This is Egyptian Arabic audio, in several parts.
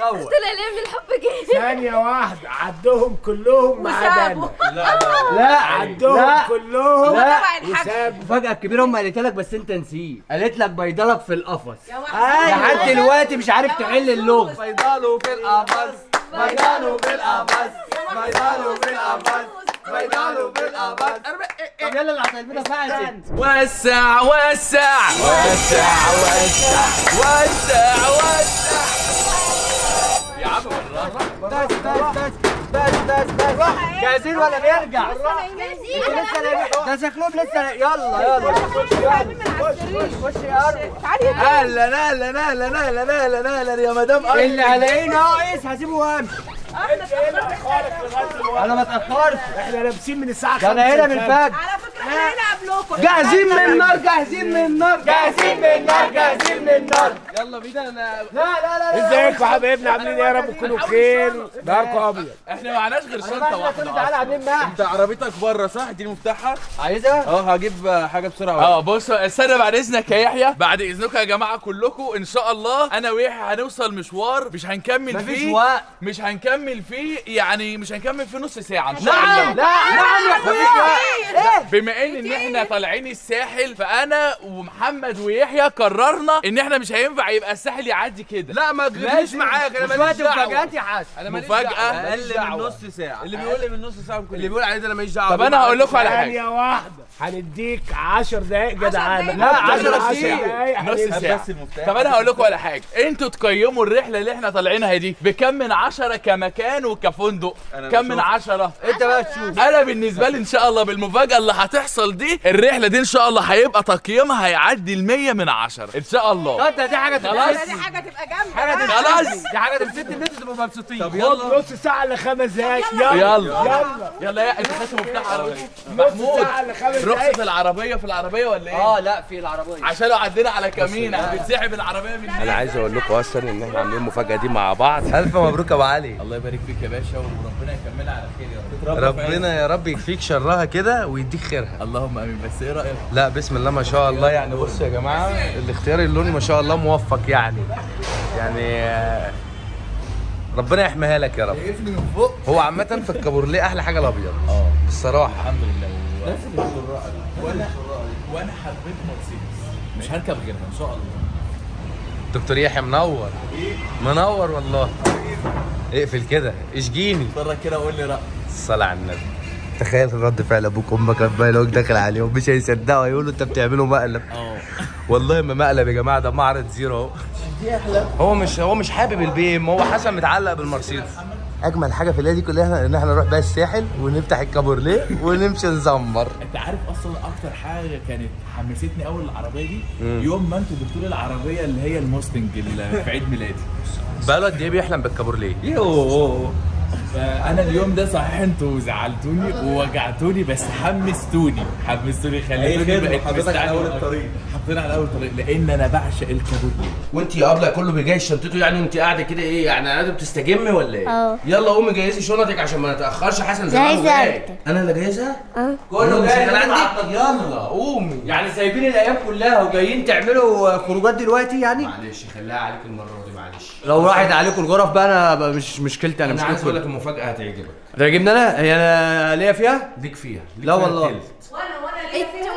الاول طلع ليه من الحب جه ثانية واحدة عدهم كلهم ما عدا وسابوا. انا لا عدهم لا كلهم لا تبع الحاج. وساب المفاجأة الكبيرة هم قالتها لك بس انت نسيت قالت لك بيضلك في القفص يا محمود. لحد دلوقتي مش عارف يا تحل اللغز محمود. بيضاله في القفص بيضاله في القفص بيضاله في القفص بيضاله في القفص طب يلا اللي هتلبسها فعلا وسع وسع وسع وسع وسع وسع يا عم بالراحه بس بس بس بس بس بس جاهزين ولا نرجع؟ انتوا لسه لا- ده شكلهم لسه لا- يلا يلا خش خش يا أروى اهلا اهلا اهلا اهلا اهلا اهلا يا مدام اللي هلاقيه ناقص هسيبه وامشي انا ما اتاخرش احنا لابسين من الساعة ده انا هنا من الفجر على فكره احنا هنا قبلكم جاهزين من النار جاهزين من النار جاهزين من النار جاهزين من النار يلا بينا انا لا لا لا لا ازيكم يا حبايبنا عاملين ايه يا رب تكونوا بخير نهاركم ابيض احنا معناش غير شنطه تعالى واحده تعالى عاملين معاك انت عربيتك بره صح اديني مفتاحها عايزها؟ اه هجيب حاجه بسرعه اه بص استنى بعد اذنك يا يحيى بعد اذنكم يا جماعه كلكم ان شاء الله انا ويحيى هنوصل مشوار مش هنكمل مفيش فيه وقت. مش هنكمل فيه يعني مش هنكمل فيه نص ساعه ان شاء نعم الله لا نعم يا اخويا بما ان ان احنا طالعين الساحل فانا ومحمد ويحيى قررنا ان احنا مش هينفع يبقى الساحل يعدي كده لا ما تجيبنيش معاك، أنا ماليش دعوة. مفاجآت يا حاج انا مفاجأة اقل من نص ساعه اللي بيقول من نص ساعه اللي بيقول عليه ده انا ماليش دعوه طب انا هقول لكم على حاجه ثانية واحدة هنديك 10 دقايق جدعانة لا، عشرة عشر كتير. دقايق نص هنديك. ساعة طب انا هقول لكم على حاجة انتوا تقيموا الرحلة اللي احنا طالعينها دي بكم من عشرة كمكان وكفندق كم من عشرة انت بقى تشوف انا بالنسبة لي ان شاء الله بالمفاجأة اللي هتحصل دي الرحلة دي ان شاء الله هيبقى تقييمها هيعدي المية من عشرة ان شاء الله انت دي حاجه خلاص. تبسطني دي حاجه تبقى جامده حاجه تبسطني خلاص. دي حاجه تبسطني ان انتوا تبقوا مبسوطين طب خد نص ساعة إلا خمس دقايق يلا. يلا يلا يا انت خدت مفتاح عربية نص محمود ساعة إلا خمس دقايق رخصة العربية في العربية ولا ايه؟ اه لا في العربيه عشان لو عدينا على كمين هتتسحب العربية من انا عايز اقول لكم اصلا ان احنا عاملين المفاجاه دي مع بعض الف مبروك يا ابو علي الله يبارك فيك يا باشا وربنا يكملها على خير يا رب ربنا يا رب يكفيك شرها كده ويديك خيرها اللهم امين بس ايه رايك لا بسم الله ما شاء الله يعني بصوا يا جماعه الاختيار اللون ما شاء الله موفق يعني يعني آه، ربنا يحميها لك يا رب هو عامة في الكابورليه أحلى حاجة الأبيض اه الصراحة الحمد لله وانا وانا حبيت مرسيدس مش هركب غيرها ان شاء الله دكتور يحيى منور منور والله اقفل كده اشجيني اتفرج كده وقول لي رايك الصلاة على النبي تخيل رد فعل ابوك وامك لما يلاقوك داخل عليهم مش هيصدقوا هيقولوا انت بتعملوا مقلب اه والله ما مقلب يا جماعه ده معرض زيرو اهو هو مش هو مش حابب البيم هو حسن متعلق بالمرسيدس اجمل حاجه في الليله دي كلها ان احنا نروح بقى الساحل ونفتح الكابورليه ونمشي نزمر انت عارف اصلا اكتر حاجه كانت حمستني قوي العربيه دي يوم ما انتوا جبتوا لي العربيه اللي هي الموستنج اللي في عيد ميلادي بقاله قد ايه بيحلم بالكابورليه يوه فانا اليوم ده صحيح انتوا زعلتوني ووجعتوني بس حمستوني حمستوني خليتوني بقيت حطيتك على أول الطريق حطينا على اول الطريق لان انا بعشق الكابوريه وانت يا ابله كله بيجهز شنطته يعني وانت قاعده كده ايه يعني لازم تستجمي ولا ايه؟ اه. يلا قومي جهزي شنطك عشان ما نتاخرش حسن زمان جاهزة جاي انت. انا اللي جاهزها؟ اه كله جاهز، شغال أنا عندك؟ يلا قومي يعني سايبين الايام كلها وجايين تعملوا خروجات دلوقتي يعني معلش خليها عليك المره دي معلش لو راحت عليكم الغرف بقى انا بقى مش مشكلتي انا انا عايز اقول مشكلتي لك المفاجاه هتعجبك تعجبني انا هي انا ليا فيها ليك فيها ليك لا فيها والله. التلت. وانا وانا انت ليه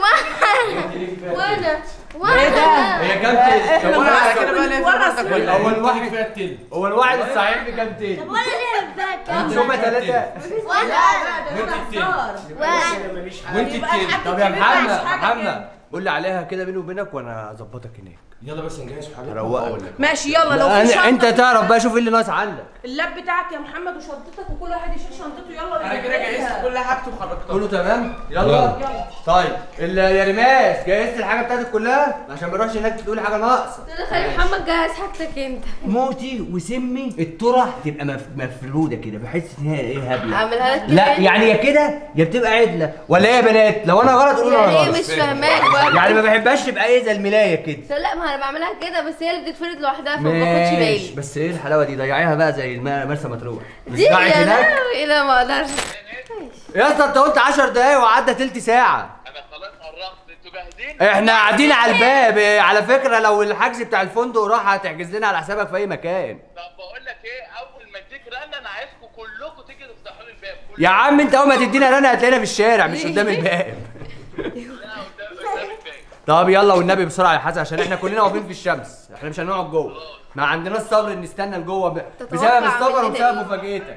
وانا وانا هي كام تلت؟ احنا هو بنورث- كده بقى ليه بنورث فرصك من- ولا هو إيه؟ الواحد ليك فيها التلت هو الواحد الصحيح بكام تلت؟ وانا ليه باك هما ثلاثة وانا لا، ده هزار. وانا وانت يبقى التلت الحاج طب يا الكبير ما محمد يعملش حاجة محمد كده. قول لي عليها كده بيني وبينك وانا اظبطك هناك يلا بس نجهز في حاجات روقك. وأقول لك. ماشي يلا لو في أنا شنطة انت تعرف بقى شوف ايه اللي ناقص عندك اللاب بتاعك يا محمد وشنطتك وكل واحد يشيل شنطته يلا انا كده جهزت كل حاجته وخرجتها كله تمام يلا يلا طيب ال- يا ريماس جهزت الحاجه بتاعتك كلها عشان ما نروحش هناك تقولي حاجه ناقصه خلي محمد جهز حاجتك انت موتي وسمي الطرح تبقى مف- مفروده كده بحس ان هي ايه هبله اعملها لك لا يعني يا كده يا بتبقى عدله ولا ايه يا بنات لو انا غلط قولوا يعني انا ايه غلط مش فاهماك برضه يعني ما بحبهاش تبقى ايه زي الملايه كده لا ما انا بعملها كده بس هي اللي بتتفرد لوحدها فما باخدش ماشي بالي بس ايه الحلاوه دي ضيعيها بقى زي الم- مرسى مطروح مش دي ضاعت يا هناك لهوي لا ما اقدرش يا اسطى انت قلت 10 دقايق وعدى تلت ساعه انا خلاص قربت انتوا جاهزين احنا قاعدين على الباب إيه، على فكره لو الحجز بتاع الفندق راح هتحجز لنا على حسابك في اي مكان طب بقول لك ايه اول ما اديك رنه انا عايزكم كلكم تيجي تفتحوا لي الباب يا عم انت اول ما تدينا رنا هتلاقينا في الشارع مش قدام الباب كلنا قدام قدام الباب طب يلا والنبي بسرعه يا حسن عشان احنا كلنا واقفين في الشمس احنا مش هنقعد جوه ما عندناش صبر نستنى لجوه ب... بسبب السفر وبسبب مفاجأتك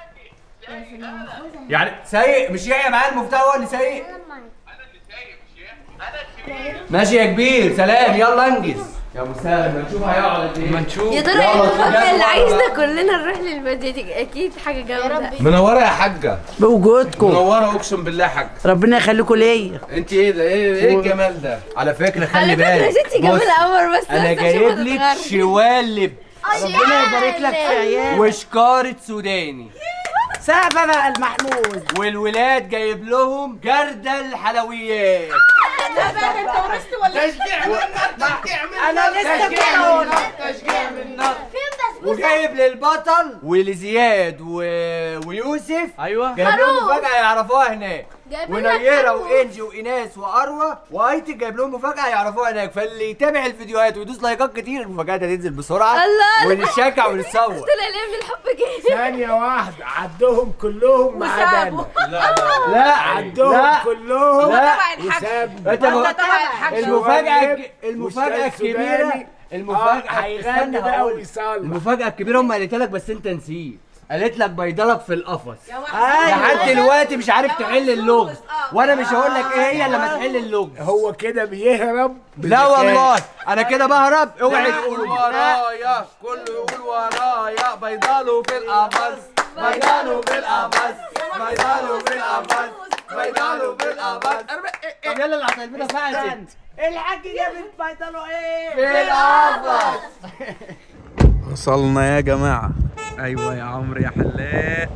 يعني سايق مش يحيى معايا المفتاح هو اللي سايق انا اللي سايق مش ايه انا الكبير ماشي يا كبير سلام يلا انجز يا مسالم ما نشوف هيقعد قد ايه ما نشوف يا ترى ايه المفاجأة اللي عايزنا كلنا نروح للبلد دي اكيد حاجة جامدة منوره يا حاجه بوجودكم منوره اقسم بالله يا حاج ربنا يخليكم ليا انت ايه ده ايه ايه الجمال ده على فكره خلي على فكرة بالك ستي بص، جميلة قمر بس انا بس عشان جايب ما لك تتغرش. شوالب ربنا يبارك لك في عيالك. وشكارة سوداني سقفة بقى المحمود والولاد جايب لهم جردل حلويات لا بقى انت ورثت ولا انا لسه بقول تشجيع من النار وجايب للبطل ولزياد و... ويوسف ايوه جايب لهم مفاجأة يعرفوها هناك جايبين لك ونيرة خروف. وانجي وايناس واروى وايتي جايب لهم مفاجأة يعرفوها هناك فاللي يتابع الفيديوهات ويدوس لايكات كتير المفاجأة دي هتنزل بسرعة الله. ونشجع ونتصور طلع ليه من الحب كده ثانية واحدة عدهم كلهم ما عدا وسابوا انا لا عدهم لا كلهم لا تبع الحاج وساب انت انت م- تبع الحاج المفاجأة شوالب الك- المفاجأة وأستاذ الكبيرة سوداني. المفاجأة آه، هيغني استنى بقى هقول. ويصلح. المفاجأة الكبيرة هم قالتها لك بس انت نسيت قالت لك بيضلك في القفص يا واحد لحد دلوقتي مش عارف تحل اللغز وانا مش هقول لك ايه هي الا ما تحل اللغز هو كده بيهرب لا والله انا كده بهرب اوعي قول تقول ورايا كله يقول ورايا بيضاله في القفص بيضانه في القفص بيضانه في القفص بيضانه في القفص طب يلا اللي هتلبسها فعلا الحاج جابت بيضاله ايه في القفص وصلنا يا جماعة أيوة يا عمرو يا حلاق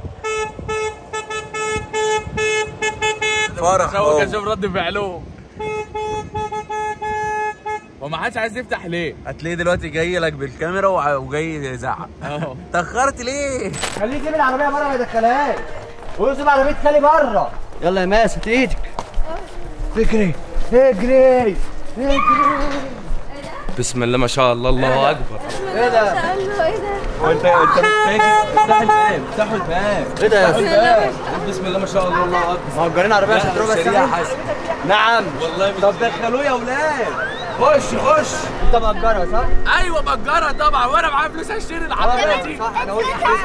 فرح شوك اشوف رد فعلهم هو ما حدش عايز يفتح ليه؟ هتلاقيه دلوقتي جاي لك بالكاميرا وع- وجاي يزعق اهو تأخرت ليه؟ خليه يجيب العربيه بره ما يدخلهاش ويوصل عربيه خالي بره يلا يا ماس هات ايدك اجري اجري اجري بسم الله ما شاء الله الله أكبر ايه ده قال له ايه ده وأنت أنت محتاج افتح الباب افتحوا الباب ايه ده يا بسم الله ما شاء الله الله أكبر مأجرين عربيه عشان تروح بس سريع حسن نعم والله طب دخلوه يا ولاد خش خش انت مأجرها صح؟ ايوه مأجرة طبعا وانا معايا فلوس اشتري العربية دي صح انا قلت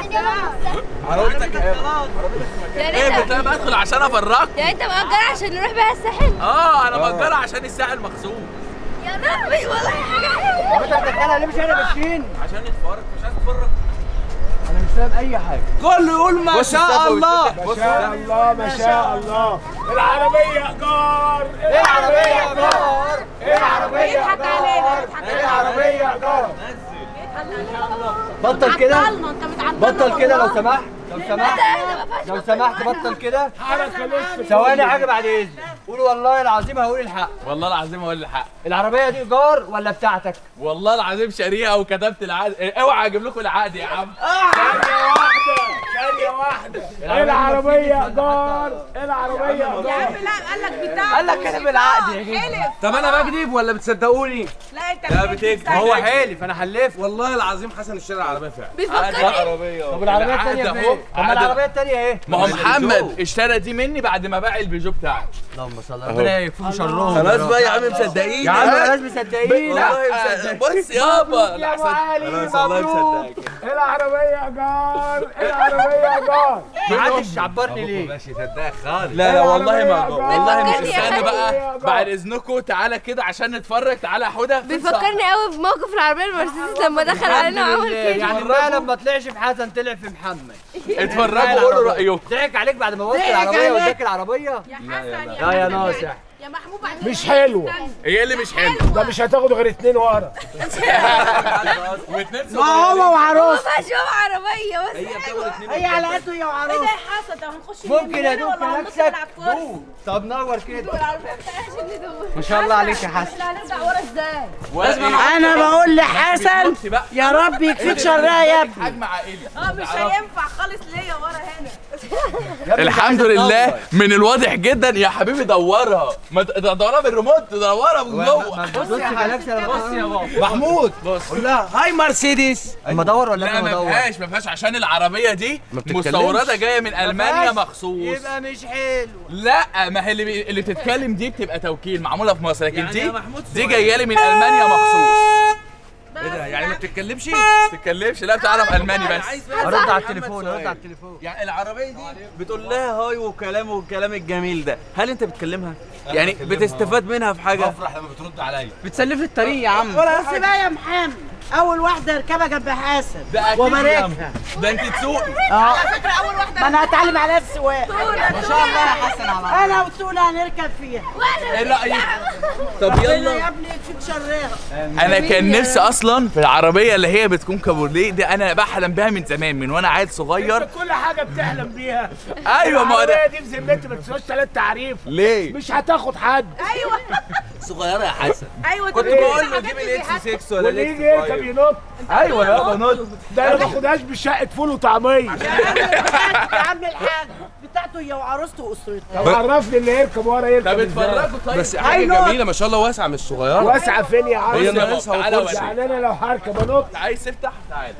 عربيتك يا ايه ريت بتلاقي بدخل عشان افرجك يعني انت مأجرة عشان نروح بيها الساحل اه انا مأجرة عشان الساحل مخزون يا ربي والله حاجة حلوة طب انت بتدخلها ليه مش احنا ماشيين؟ عشان نتفرج مش عايز اتفرج انا مش فاهم اي حاجه كله يقول ما شاء الله ما شاء الله ما شاء الله العربية ايجار ايه العربيه يا جار؟ ايه العربيه يا يضحك علينا يضحك ايه العربيه يا جار؟ علينا بطل كده عطلنا انت متعطل بطل كده لو سمحت لو سمحت ده ما فيهاش لو سمحت بطل كده حركة نص ثواني حاجه بعد اذنك قول والله العظيم هقول الحق والله العظيم اقول الحق العربيه دي ايجار ولا بتاعتك والله العظيم شاريها وكتبت العقد إيه، اوعى اجيب لكم العقد يا عم ثانية واحدة ثانية واحدة العربية ايجار العربية يا ايجار عم لا قال لك بتاع قال لك كتب العقد يا جدع. حلف طب أنا بكذب ولا بتصدقوني؟ لا انت لا بتكذب. بتكذب. هو حالف انا حلفت والله العظيم حسن اشترى العربية فعلا بيفكرني عربية طب العربيه العقد الثانيه أهو. فين؟ طب ما عقد. العربيه الثانيه ايه؟ ما هو البيجو. محمد اشترى دي مني بعد ما باع البيجو بتاعي اللهم صل على ربنا يكفيكم شرهم خلاص بقى يا عم مصدقين يا عم بلاش مصدقين والله مصدقين بص يابا يا ابو علي خلاص والله مبروك مصدقك العربية ايجار العربية ايجار محدش عبرني ليه؟ ماشي صدقك خالص لا لا والله ما العربية والله مش بيفكرني يا استنى خالد. بقى بعد اذنكم تعالى كده عشان نتفرج تعالى يا حوده بيفكرني قوي بموقف العربية المرسيدس لما دخل علينا وعمل كده يعني بقى لما طلعش في حسن طلع في محمد اتفرجوا وقولوا رايكم ضحك عليك بعد ما وصل العربيه واداك العربيه يا حسن لا يا ناصح يا محمود بعد مش حلوة هي اللي مش حلو ده مش هتاخد غير اتنين ورا واتنين ما هو وعروس ما اشوف عربية بس هي بتاخد اتنين هي على قده يا ايه وعروس ده يا حسن طب هنخش ممكن ننام ادوك ولا هننط نفسك نلعب كورة؟ دوق طب نور كده العربية بتاعي عشان ندور ما شاء الله عليك يا حسن احنا هنرجع ورا ازاي؟ انا بقول لحسن بصي بقى يا رب يكفيك شرها يا ابني حجم عائلي اه مش هينفع خالص ليا ورا هنا الحمد لله من الواضح جدا يا حبيبي دورها ما ت- دورها بالريموت دورها من جوه بص يا بص يا بابا محمود بص قول لها هاي مرسيدس اما ادور ولا لا انا ما ادور فيهاش ما فيهاش عشان العربيه دي ما بتتكلمش. مستورده جايه من المانيا فيهاش. مخصوص يبقى مش حلو لا ما هي اللي بي... اللي بتتكلم دي بتبقى توكيل معموله في مصر لكن يعني دي يا محمود دي سؤال. جايه لي من المانيا مخصوص ايه ده يعني ما بتتكلمش ما تتكلمش لا بتعرف الماني بس ارد على التليفون ارد على التليفون يعني العربيه دي بتقول لها هاي وكلام والكلام الجميل ده هل انت بتكلمها يعني بتستفاد منها في حاجه بفرح لما بترد عليا بتسلف لي الطريق يا عم بس بقى يا محمد اول واحده اركبها جنب حسن ده أكيد يا وباركها ده انت تسوقي اه ما انا هتعلم عليها السواقه ما شاء الله يا حسن على انا وسولا هنركب فيها ايه رايك طب ربنا يلا يا ابني يكفيك شرها انا كان نفسي اصلا في العربيه اللي هي بتكون كابورليه دي انا بحلم بيها من زمان من وانا عيل صغير كل حاجه بتحلم بيها ايوه ما هو ده العربيه دي في ذمتي ما تسواش ثلاث تعريف ليه مش هتاخد حد صغيره يا حسن ايوه كنت دي بقول له الحاجات جيب اللي الاكس بيحس- 6 ولا واللي الاكس يجي يركب 5 ينط ايوه يابا نط ده انا ما باخدهاش بشقه فول وطعميه يا عم الحاج بتاعته هي وعروسته واسرته طب عرفني اللي يركب ورا يركب طب ازاي اتفرجوا طيب بس حاجه جميله ما شاء الله واسعه مش صغيره واسعه فين يا بص عم يا ناقصها بابا، تعالى وكرسي. اوريك. يعني انا لو هركب انط عايز تفتح تعالى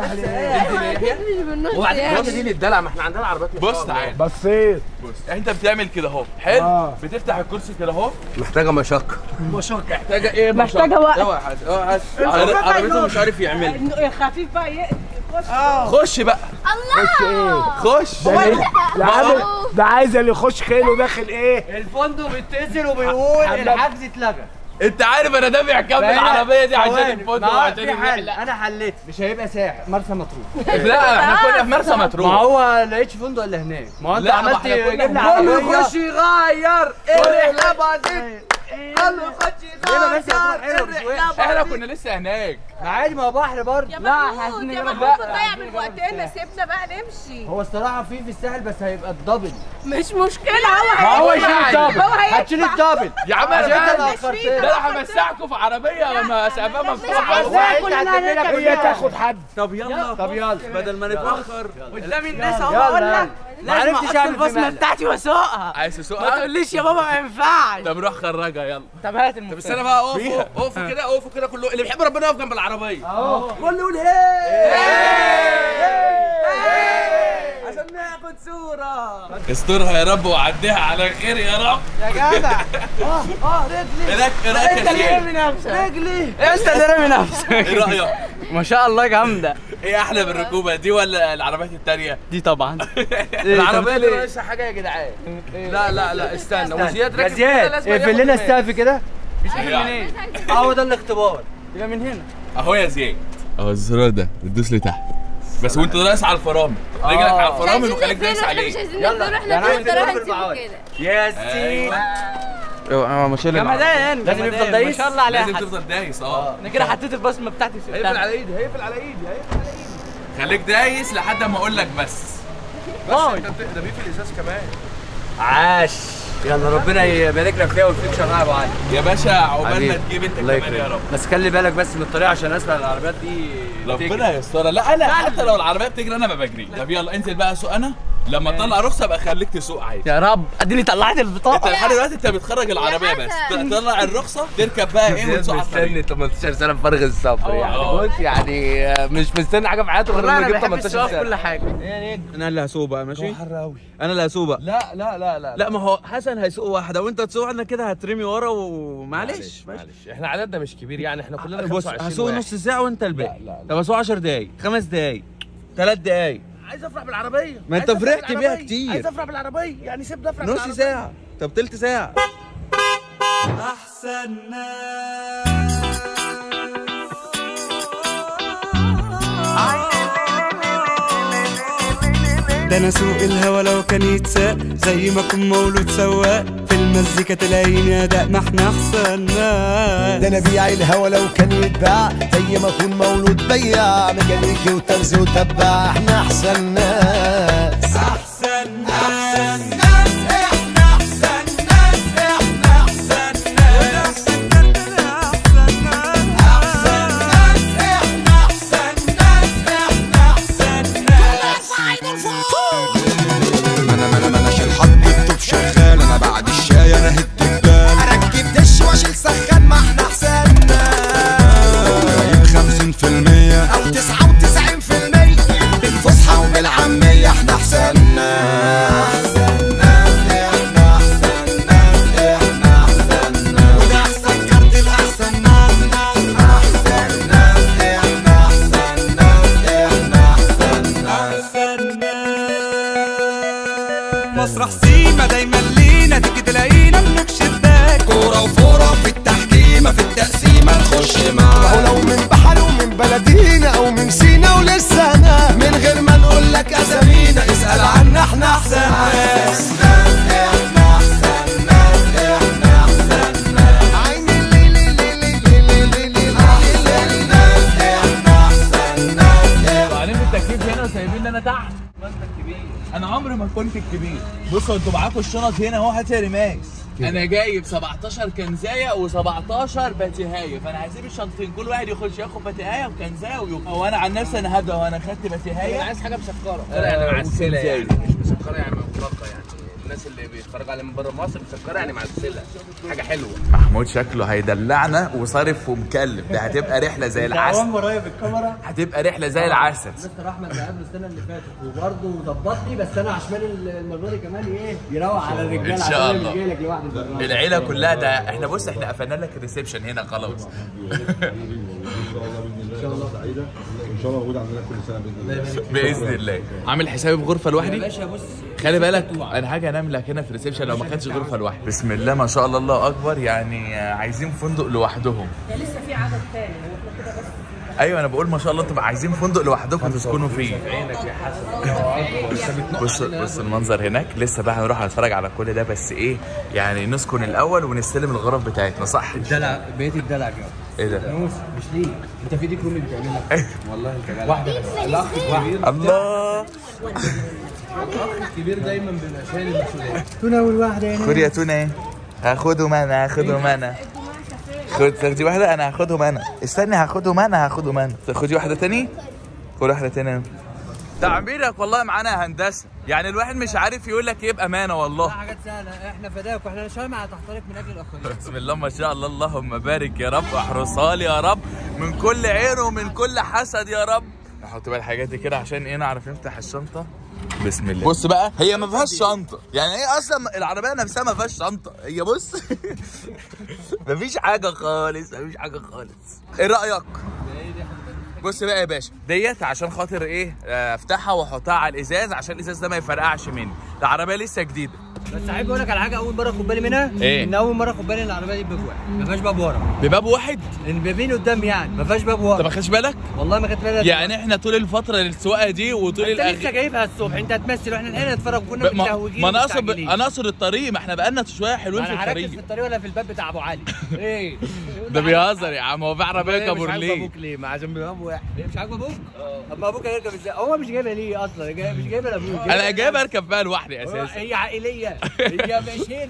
وبعدين الحاجه دي للدلع ما احنا عندنا عربيات ما شاء بص الله. تعالى بصيت بص انت بتعمل كده اهو حلو آه. بتفتح الكرسي كده اهو محتاجه مشقه محتاجه ايه محتاجه وقت اوعى يا حاج اوعى يا حاج. عر- عربيته مش عارف يعملها خفيف بقى يقلب خش بقى خش ده إيه؟ ده عامل ده عايز اللي يخش خيله داخل ايه الفندق بيتصل وبيقول حمد. الحجز اتلغى انت عارف انا دافع كام فهنا- العربيه دي عشان ثواني. الفندق ما هو وعشان في حل الرحله انا حليت مش هيبقى ساحل مرسى مطروح لا احنا كنا في مرسى ما مطروح هو لقيتش فندق الا هناك ما هو انت لا، ما عملت احنا كنا جبنا كله عربيه يخش يغير الرحله بعدين قالوا يخش ليه مرسى مطروح يغير حلوه بشويش احنا كنا لسه هناك ما عادي ما هو بحر برضه يا محمود يا محمود بتضيع من وقتنا سيبنا بقى نمشي هو الصراحه في في الساحل بس هيبقى الدبل مش مشكله هو ما هو يشيل هيدفع. الدبل هو هيدفع. هتشيل الدبل يا عم عشان انا انت اللي بقى- اخرت ده انا همسعكم في عربيه لما سقفها مفتوحه هو انت هتعمل لك هي تاخد حد طب يلا طب يلا بدل ما نتاخر قدام الناس اهو يلا بقول يلا لك ما لازم عرفتش احط اعمل في البصمه مقلب بتاعتي واسوقها عايز ما تسوقها تقوليش يا بابا ما ينفعش طب روح خرجها يلا طب هات بس المفتاح انا بقى اقفوا اقفوا كده اقفوا كده كله اللي بيحب ربنا يقف جنب العربيه كله يقول هي عشان ناخد صوره استرها يا رب وعديها على خير يا رب يا جدع اه اه رجلي ايه رايك ايه رايك انت يا اللي شيخ؟ رامي نفسك رجلي انت اللي رامي نفسك ايه رايك ما شاء الله جامده ايه احلى بالركوبه دي ولا العربيات التانية دي طبعا العربيه دي ناقصها حاجه يا جدعان لا لا لا استنى وزياد يا راكب كده زياد لازم اقفل ياخد لنا بالك. السقف كده يعني. هو ده الاختبار يبقى من هنا اهو يا زياد اهو الزرار ده بتدوس لتحت بس وانت دايس على الفرامل رجلك على الفرامل وخليك دايس عليه مش عايزين يلا. نفضل يعني احنا عايز كده نضرب هنسيبه المعاد. كده يا سيدي اه ما شاء الله جمدان لازم جمدان. يفضل دايس؟ ما شاء الله عليها لازم حد. تفضل دايس اه انا كده حطيت البصمه بتاعتي في هيقفل على ايدي هيقفل على ايدي هيقفل على ايدي خليك دايس لحد ما اقول لك بس بس انت بت- ده بيقفل الازاز كمان عاش يلا ربنا يبارك لك فيها ويكفيك شرها يا ابو علي يا باشا عقبال ما حبيبي. تجيب انت الله كمان يا يكرمك رب بس خلي بالك بس من الطريقه عشان اسرع العربيات دي ربنا يسترها لا انا حتى لو العربيه بتجري انا ما بجري طب يلا انزل بقى سوق انا لما تطلع رخصه ابقى خليك تسوق عادي يا رب اديني طلعت انت البطاقه لحد دلوقتي انت بتخرج العربيه بس تطلع الرخصه تركب بقى ايه وتسوق على الطريق مستني 18 سنه بفارغ الصبر يعني آه. بص يعني آه، مش مستني حاجه في حياته غير والله انه انا يجيب بحب 18 السواقه في سنه كل حاجه انا اللي هسوق بقى ماشي حر قوي انا اللي هسوق بقى لا لا لا لا لا ما هو حسن هيسوق واحده وانت تسوق انا كده هترمي ورا ومعلش معلش احنا عددنا مش كبير يعني احنا كلنا بص 25 هسوق واحد. نص ساعه وانت الباقي لا، لا. طب هسوق 10 دقايق خمس دقايق ثلاث دقايق عايز افرح بالعربيه ما انت عايز أفرح فرحت بيها بالعربية. كتير. عايز افرح بالعربيه يعني سيبني افرح نص بالعربية. ساعه طب تلت ساعه ده انا سوق الهوا لو كان يتساق زي ما اكون مولود سواق في المزيكا تلاقيني اداء ما احنا احسن ناس ده انا بيع الهوا لو كان يتباع زي ما اكون مولود بياع ميكانيكي وترزي وتباع احنا احسن ناس احسن ناس احنا احسن ناس احنا احسن ناس احسن ناس احنا احسن ناس احنا احسن ناس ما انا ما انا ما انا شيل حط الطوب شغال انا بعد الشاي انا هد البال اركب دش واشيل سخان ما احنا احسن ناس جايب 50% او 99% مسرح سيما دايما لينا تيجي تلاقينا بنكشف باك كورة وفورة في التحكيمة في التقسيمة نخش معاه لو من بحر ومن بلدينا او من سينا ولسه انا من غير ما نقول لك اسامينا اسأل عنا احنا احسن ناس احنا احسن ناس احنا احسن ناس عيني الليل الليل الليل الليل احسن ناس احنا احسن ناس وبعدين في التكييف هنا وسايبين انا تحت انا عمري ما كنت الكبير بصوا انتوا معاكم الشنط هنا اهو هات يا ريماس انا جايب 17 كنزايه و17 باتيهايه فانا هسيب الشنطتين كل واحد يخش ياخد باتيهايه وكنزايه ويوم هو انا عن نفسي انا هبدا وانا خدت باتيهايه انا عايز حاجه مسكره آه، يعني معسله وكنزاية. يعني مش مسكره يعني مطلقه يعني الناس اللي بيتفرجوا عليها من بره مصر مسكره يعني معسله حاجه حلوه محمود شكله هيدلعنا وصارف ومكلف ده هتبقى رحله زي العسل ورايا بالكاميرا هتبقى رحله زي العسل مستر احمد ده قبل السنه اللي فاتت وبرضه ظبطني بس انا عشان المره دي كمان ايه يروق على الرجاله إن شاء عشان أنا الله. مش جاي لك لوحدي المرة دي. العيله كلها ده احنا بص احنا قفلنا لك الريسبشن هنا خلاص ان شاء الله سعيده وان شاء الله موجود عندنا كل سنه باذن الله باذن الله عامل حسابي في غرفه لوحدي يا باشا بص خلي بالك انا حاجه انام لك هنا في الريسبشن لو ما خدش غرفه لوحدي بسم الله ما شاء الله الله اكبر يعني آه، عايزين فندق لوحدهم ده لسه في عدد تاني هو احنا كده بس ايوه انا بقول ما شاء الله تبقى عايزين فندق لوحدكم تسكنوا فيه عينك يا حسن بص بص المنظر هناك لسه بقى هنروح نتفرج على كل ده بس ايه يعني نسكن الاول ونستلم الغرف بتاعتنا صح الدلع بقيت الدلع كده ايه ده نوس مش ليك انت في ديك رومي بتعملها والله انت جدع واحده بس الاخ الكبير الله الاخ الكبير دايما بيبقى شايل المسؤوليه تونه اول واحده هنا خد يا تونه ايه هاخدهم انا هاخدهم انا خد تاخدي واحده انا هاخدهم انا استني هاخدهم انا هاخدهم انا خدي واحده تاني خد واحده تاني تعبيرك والله معانا هندسه يعني الواحد مش عارف يقول لك ايه بامانه والله حاجات سهله احنا فداك واحنا شامع تحترق من اجل الاخرين بسم الله ما شاء الله اللهم بارك يا رب احرسها لي يا رب من كل عين ومن كل حسد يا رب نحط بقى الحاجات دي كده عشان ايه نعرف نفتح الشنطه بسم الله بص بقى هي ما فيهاش شنطه يعني هي اصلا العربيه نفسها ما فيهاش شنطه هي بص ما فيش حاجه خالص ما فيش حاجه خالص ايه رايك بص بقى يا باشا ديت عشان خاطر ايه آه، افتحها واحطها على الازاز عشان الازاز ده ما يفرقعش مني العربيه لسه جديده بس عايز اقول لك على حاجه اول مره خد بالي منها إيه؟ ان اول مره خد بالي ان العربيه دي باب واحد ما فيهاش باب ورا بباب واحد البابين قدام يعني ما فيهاش باب ورا انت ما خدش بالك والله ما خدت بالي يعني احنا طول الفتره السواقه دي وطول انت لسه الاغاني جايبها الصبح انت هتمثل واحنا الحين نتفرج كنا ب- ما, متهوجين ما انا اقصد ومستعجلين. انا اقصد الطريق ما احنا بقالنا شويه حلوين في انا هركز في الطريق الطريق ولا في الباب بتاع ابو علي ايه ده بيهزر يا عم هو في عربيه مش عاجب كابورليه ابوك ليه ما عشان باب واحد إيه، مش عاجب ابوك طب ما ابوك هيركب ازاي هو مش جايبها ليه اصلا جاي- مش جايبها لابوك انا جايب اركب فيها لوحدي هو- اساسا هي عائليه هي بشير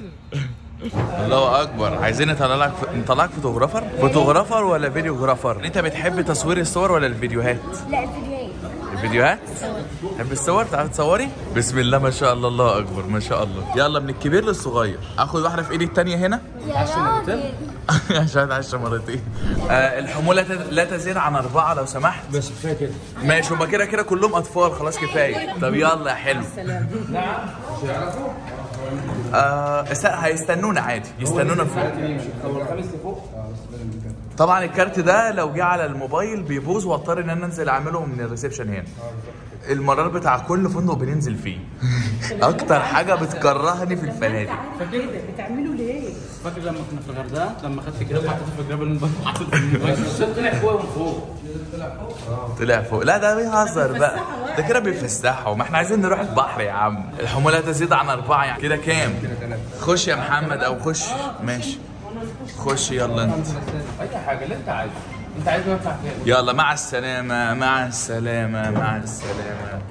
الله اكبر عايزين نطلع لك نطلعك فوتوغرافر فوتوغرافر ولا فيديوغرافر انت بتحب تصوير الصور ولا الفيديوهات لا الفيديوهات الفيديوهات تحب الصور تعرفي تصوري بسم الله ما شاء الله الله اكبر ما شاء الله يلا من الكبير للصغير اخد واحده في ايدي التانيه هنا يا راجل عشان اتعشى مرتين آه الحمولة لا- لا تزيد عن أربعة لو سمحت بس كفايه كده ماشي هما كده كده كلهم أطفال خلاص كفاية طب يلا يا حلو آه است- هيستنونا عادي يستنونا فوق طبعا الكارت ده لو جه على الموبايل بيبوظ واضطر ان انا انزل اعمله من الريسبشن هنا المرار بتاع كل فندق بننزل فيه اكتر حاجه بتكرهني في الفنادق بتعملوا ليه؟ فاكر لما كنا في الغردقه لما خدت كده حطيته في جراب الموبايل حطيته في الموبايل طلع فوق من فوق طلع فوق لا ده بيهزر بقى ده كده بيفسحوا ما احنا عايزين نروح البحر يا عم الحمولة لا تزيد عن أربعة يعني كده كام خش يا محمد أو خش ماشي خش يلا انت اي حاجه اللي انت عايزه انت عايز ندفع كام يلا مع السلامة مع السلامة مع السلامة